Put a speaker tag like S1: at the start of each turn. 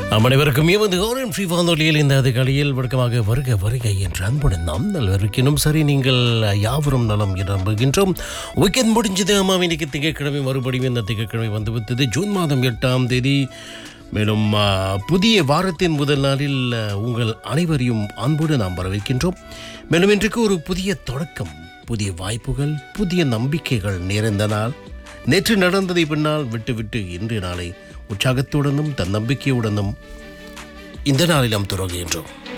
S1: நாம் அனைவருக்கும் எமது ஓரன் ஃப்ரீ வானொலியில் இந்த அதிகாலையில் வழக்கமாக வருக வருகை என்று அன்புடன் நாம் நல்வருக்கினும் சரி நீங்கள் யாவரும் நலம் என நம்புகின்றோம் வீக்கெண்ட் முடிஞ்சது ஆமா இன்னைக்கு திங்கட்கிழமை மறுபடியும் இந்த திங்கட்கிழமை வந்துவிட்டது ஜூன் மாதம் எட்டாம் தேதி மேலும் ஆ, புதிய வாரத்தின் முதல் நாளில் ஆ, உங்கள் அனைவரையும் அன்போடு நாம் வரவேற்கின்றோம் மேலும் இன்றைக்கு ஒரு புதிய தொடக்கம் புதிய வாய்ப்புகள் புதிய நம்பிக்கைகள் நிறைந்த நாள் நேற்று நடந்ததை பின்னால் விட்டுவிட்டு இன்று நாளை உற்சாகத்துடனும் தன்னம்பிக்கையுடனும் இந்த நாளில் நாம் தொடங்குகின்றோம்